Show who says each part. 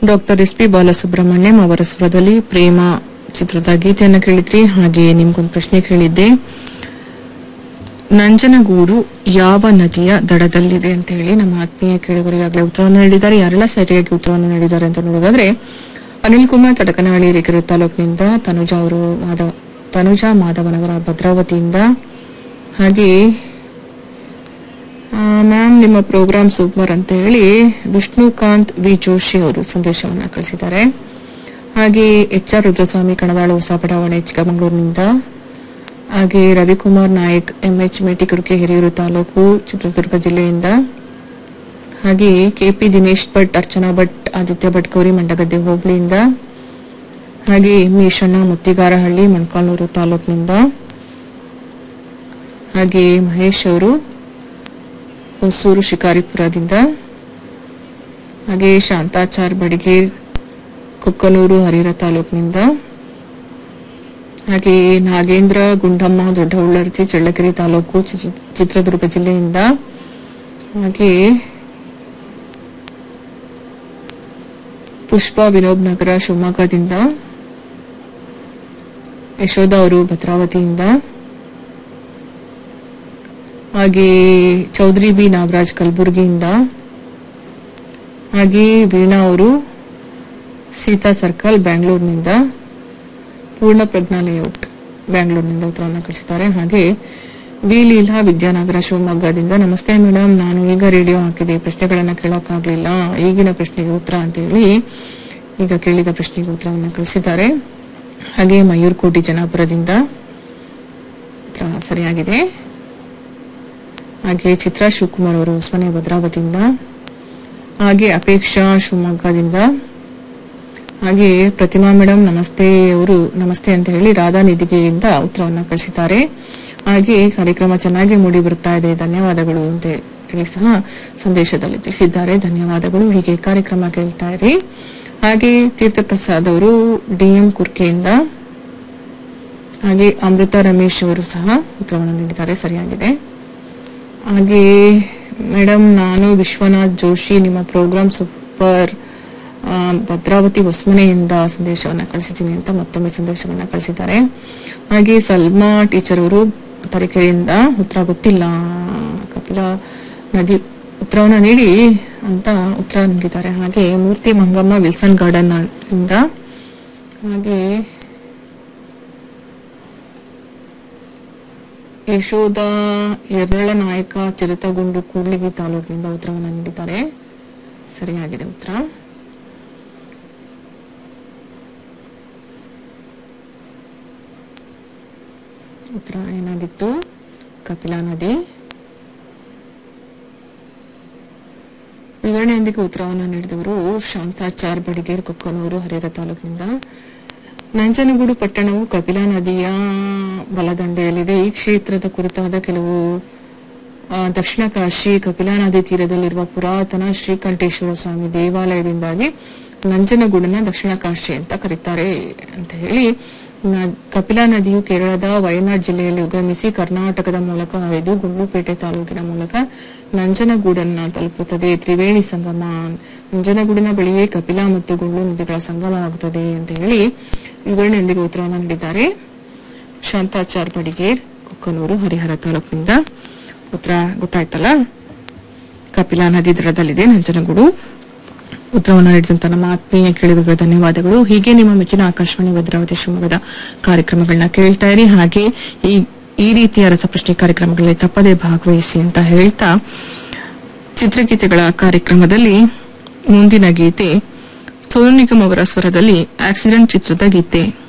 Speaker 1: doctor S P Balasubrahmanyam ಅವರ ಸ್ವರದಲ್ಲಿ ಪ್ರೇಮ ಚಿತ್ರದ ಗೀತೆಯನ್ನು ಕೇಳಿದ್ರಿ ಹಾಗೆ ನಿಮ್ಗೊಂದು ಪ್ರಶ್ನೆ ಕೇಳಿದ್ದೆ ನಂಜನಗೂಡು ಯಾವ ನದಿಯ ದಡದಲ್ಲಿದೆ ಅಂತ ಹೇಳಿ ನಮ್ಮ ಆತ್ಮೀಯ ಕೇಳುಗರಿಗಾಗಲೇ ಉತ್ತರವನ್ನು ನೀಡಿದ್ದಾರೆ ಯಾರೆಲ್ಲ ಸರಿಯಾಗಿ ಉತ್ತರವನ್ನು ನೀಡಿದ್ದಾರೆ ಅಂತ ನೋಡೋದಾದ್ರೆ ಅನಿಲ್ ಕುಮಾರ್ ತಡಕನಹಳ್ಳಿ ರೇಖರ ತಾಲೂಕಿನಿಂದ ತನುಜಾ ಅವರು ಮಾಧವ ತನುಜಾ ಮಾಧವನಗರ ಭದ್ರಾವತಿಯಿಂದ ಹಾಗೆ ಮ್ಯಾಮ್ ನಿಮ್ಮ ಪ್ರೋಗ್ರಾಮ್ ಸೂಪರ್ ಅಂತ ಹೇಳಿ ವಿಷ್ಣುಕಾಂತ್ ವಿ ಜೋಶಿ ಅವರು ಸಂದೇಶವನ್ನ ಕಳಿಸಿದ್ದಾರೆ ಹಾಗೆ ಎಚ್ ಆರ್ ರುದ್ರಸ್ವಾಮಿ ಕಣದಾಳು ಹೊಸ ಬಡಾವಣೆ ಚಿಕ್ಕಮಗಳೂರಿನಿಂದ ಹಾಗೆ ರವಿಕುಮಾರ್ ನಾಯಕ್ ಎಂ ಎಚ್ ಮೇಟಿಕುರ್ಕೆ ಹಿರಿಯೂರು ತಾಲೂಕು ಚಿತ್ರದುರ್ಗ ಜಿಲ್ಲೆಯಿಂದ ಹಾಗೆ ಕೆಪಿ ದಿನೇಶ್ ಭಟ್ ಅರ್ಚನಾ ಭಟ್ ಆದಿತ್ಯ ಭಟ್ ಗೌರಿ ಮಂಡಗದ್ದೆ ಹೋಬಳಿಯಿಂದ ಹಾಗೆ ಮೀಶಣ್ಣ ಮುತ್ತಿಗಾರಹಳ್ಳಿ ಮೊಣಕಾಲ್ನೂರು ತಾಲೂಕಿನಿಂದ ಹಾಗೆ ಮಹೇಶ್ ಅವರು ಹೊಸೂರು ಶಿಕಾರಿಪುರದಿಂದ ಹಾಗೆ ಶಾಂತಾಚಾರ್ ಬಡಿಗೇರ್ ಕುಕ್ಕನೂರು ಹರಿಹರ ತಾಲೂಕಿನಿಂದ ಹಾಗೆ ನಾಗೇಂದ್ರ ಗುಂಡಮ್ಮ ದೊಡ್ಡ ಉಳ್ಳರ್ತಿ ಚಳ್ಳಕೆರೆ ತಾಲೂಕು ಚಿತ್ರ- ಚಿತ್ರದುರ್ಗ ಜಿಲ್ಲೆಯಿಂದ ಹಾಗೆ ಪುಷ್ಪ ವಿನೋಬ್ ನಗರ ಶಿವಮೊಗ್ಗದಿಂದ ಯಶೋಧ ಅವರು ಭದ್ರಾವತಿಯಿಂದ ಹಾಗೆ ಚೌಧರಿ ಬಿ ನಾಗರಾಜ್ ಕಲಬುರಗಿಯಿಂದ ಹಾಗೆ ವೀಣಾ ಅವರು ಸೀತಾ ಸರ್ಕಲ್ ಬ್ಯಾಂಗ್ಳೂರಿನಿಂದ ಪೂರ್ಣ ಪ್ರಜ್ಞಾ ಲೇಔಟ್ ಬ್ಯಾಂಗ್ಳೂರಿನಿಂದ ಉತ್ತರವನ್ನು ಕಳಿಸಿದ್ದಾರೆ ಹಾಗೆ ವಿ ಲೀಲಾ ವಿದ್ಯಾನಗರ ಶಿವಮೊಗ್ಗದಿಂದ ನಮಸ್ತೆ ಮೇಡಮ್ ನಾನು ಈಗ ರೇಡಿಯೋ ಹಾಕಿದೆ ಪ್ರಶ್ನೆಗಳನ್ನ ಕೇಳೋಕ್ಕಾಗ್ಲಿಲ್ಲ ಈಗಿನ ಪ್ರಶ್ನೆಗೆ ಉತ್ತರ ಅಂತ ಹೇಳಿ ಈಗ ಕೇಳಿದ ಪ್ರಶ್ನೆಗೆ ಉತ್ತರವನ್ನು ಕಳಿಸಿದ್ದಾರೆ ಹಾಗೆ ಮಯೂರ್ಕೋಟಿ ಜನಾಪುರದಿಂದ ಉತ್ತರ ಸರಿಯಾಗಿದೆ ಹಾಗೆ ಚಿತ್ರಾ ಶಿವಕುಮಾರ್ ಅವರು ಹೊಸಮನೆ ಭದ್ರಾವತಿಯಿಂದ ಹಾಗೆ ಅಪೇಕ್ಷಾ ಶಿವಮೊಗ್ಗದಿಂದ ಹಾಗೆ ಪ್ರತಿಮಾ ಮೇಡಮ್ ನಮಸ್ತೆ ಅವರು ನಮಸ್ತೆ ಅಂತ ಹೇಳಿ ರಾಧಾ ನಿಧಿಗೆಯಿಂದ ಉತ್ತರವನ್ನ ಕಳಿಸಿದ್ದಾರೆ ಹಾಗೆ ಕಾರ್ಯಕ್ರಮ ಚೆನ್ನಾಗಿ ಮೂಡಿ ಬರ್ತಾ ಇದೆ ಧನ್ಯವಾದಗಳು ಅಂತ ಹೇಳಿ ಸಹ ಸಂದೇಶದಲ್ಲಿ ತಿಳಿಸಿದ್ದಾರೆ ಧನ್ಯವಾದಗಳು ಹೀಗೆ ಕಾರ್ಯಕ್ರಮ ಕೇಳ್ತಾ ಇರಿ ಹಾಗೆ ತೀರ್ಥಪ್ರಸಾದ್ ಅವರು ಡಿಎಂ ಕುರ್ಕೆಯಿಂದ ಹಾಗೆ ಅಮೃತ ರಮೇಶ್ ಅವರು ಸಹ ಉತ್ತರವನ್ನು ನೀಡಿದ್ದಾರೆ ಸರಿಯಾಗಿದೆ ಹಾಗೆ ಮೇಡಮ್ ನಾನು ವಿಶ್ವನಾಥ್ ಜೋಶಿ ನಿಮ್ಮ ಪ್ರೋಗ್ರಾಮ್ ಸೂಪರ್ ಆ, ಭದ್ರಾವತಿ ಹೊಸಮನೆಯಿಂದ ಸಂದೇಶವನ್ನ ಕಳಿಸಿದ್ದೀನಿ ಅಂತ ಮತ್ತೊಮ್ಮೆ ಸಂದೇಶವನ್ನ ಕಳಿಸಿದ್ದಾರೆ ಹಾಗೆ ಸಲ್ಮಾ ಟೀಚರ್ ಅವರು ತರೀಕೆರೆಯಿಂದ ಉತ್ತರ ಗೊತ್ತಿಲ್ಲ ಕಪಿಲ ನದಿ ಉತ್ತರವನ್ನ ನೀಡಿ ಅಂತ ಉತ್ತರ ನೀಡಿದ್ದಾರೆ ಹಾಗೆ ಮೂರ್ತಿ ಮಂಗಮ್ಮ ವಿಲ್ಸನ್ ಗಾರ್ಡನ್ ಇಂದ ಹಾಗೆ ಯಶೋಧ ಎರಳ ನಾಯಕ ಚಿರತಗುಂಡು ಕೂಡ್ಲಿಗಿ ತಾಲೂಕಿನಿಂದ ಉತ್ತರವನ್ನು ನೀಡಿದ್ದಾರೆ ಸರಿಯಾಗಿದೆ ಉತ್ತರ ಉತ್ತರ ಏನಾಗಿತ್ತು ಕಪಿಲಾ ನದಿ ವಿವರಣೆಯೊಂದಿಗೆ ಉತ್ತರವನ್ನು ನೀಡಿದವರು ಶಾಂತಾಚಾರ್ ಬಡಿಗೇರ್ ಕೊಕ್ಕನೂರು ಹರಿಹರ ತಾಲೂಕಿನಿಂದ ನಂಜನಗೂಡು ಪಟ್ಟಣವು ಕಪಿಲಾ ನದಿಯ ಬಲದಂಡೆಯಲ್ಲಿದೆ ಈ ಕ್ಷೇತ್ರದ ಕುರಿತಾದ ಕೆಲವು ಆ, ದಕ್ಷಿಣ ಕಾಶಿ ಕಪಿಲಾ ನದಿ ತೀರದಲ್ಲಿರುವ ಪುರಾತನ ಶ್ರೀಕಂಠೇಶ್ವರ ಸ್ವಾಮಿ ದೇವಾಲಯದಿಂದಾಗಿ ನಂಜನಗೂಡನ್ನ ದಕ್ಷಿಣ ಕಾಶಿ ಅಂತ ಕರೀತಾರೆ ಅಂತ ಹೇಳಿ ನ- ಕಪಿಲಾ ನದಿಯು ಕೇರಳದ ವಯನಾಡ್ ಜಿಲ್ಲೆಯಲ್ಲಿ ಉಗಮಿಸಿ ಕರ್ನಾಟಕದ ಮೂಲಕ ಹರಿದು ಗುಂಡ್ಲುಪೇಟೆ ತಾಲೂಕಿನ ಮೂಲಕ ನಂಜನಗೂಡನ್ನ ತಲುಪುತ್ತದೆ ತ್ರಿವೇಣಿ ಸಂಗಮ ನಂಜನಗೂಡಿನ ಬಳಿಯೇ ಕಪಿಲಾ ಮತ್ತು ಗುಂಡ್ಲು ನದಿಗಳ ಸಂಗಮ ಆಗುತ್ತದೆ ಅಂತ ಹೇಳಿ ವಿವರಣೆಯೊಂದಿಗೆ ಉತ್ತರವನ್ನು ನೀಡಿದ್ದಾರೆ ಶಾಂತಾಚಾರ್ ಬಡಿಗೇರ್ ಕೊಕ್ಕನೂರು ಹರಿಹರ ತಾಲೂಕಿನಿಂದ ಉತ್ತರ ಗೊತ್ತಾಯ್ತಲ್ಲ ಕಪಿಲಾ ನದಿ ದಡದಲ್ಲಿದೆ ನಂಜನಗೂಡು ಉತ್ತರವನ್ನು ನೀಡಿದಂತ ನಮ್ಮ ಆತ್ಮೀಯ ಕೇಳುಗರಿಗೆ ಧನ್ಯವಾದಗಳು ಹೀಗೆ ನಿಮ್ಮ ಮೆಚ್ಚಿನ ಆಕಾಶವಾಣಿ ಭದ್ರಾವತಿ ಶಿವಮೊಗ್ಗದ ಕಾರ್ಯಕ್ರಮಗಳನ್ನ ಕೇಳ್ತಾ ಇರಿ ಹಾಗೆ ಈ ಈ ರೀತಿಯ ರಸಪ್ರಶ್ನೆ ಕಾರ್ಯಕ್ರಮಗಳಲ್ಲಿ ತಪ್ಪದೇ ಭಾಗವಹಿಸಿ ಅಂತ ಹೇಳ್ತಾ ಚಿತ್ರಗೀತೆಗಳ ಕಾರ್ಯಕ್ರಮದಲ್ಲಿ ಮುಂದಿನ ಗೀತೆ ಸೋನು ನಿಗಮ್ ಅವರ ಸ್ವರದಲ್ಲಿ ಆಕ್ಸಿಡೆಂಟ್ ಚಿತ್ರದ ಗೀತೆ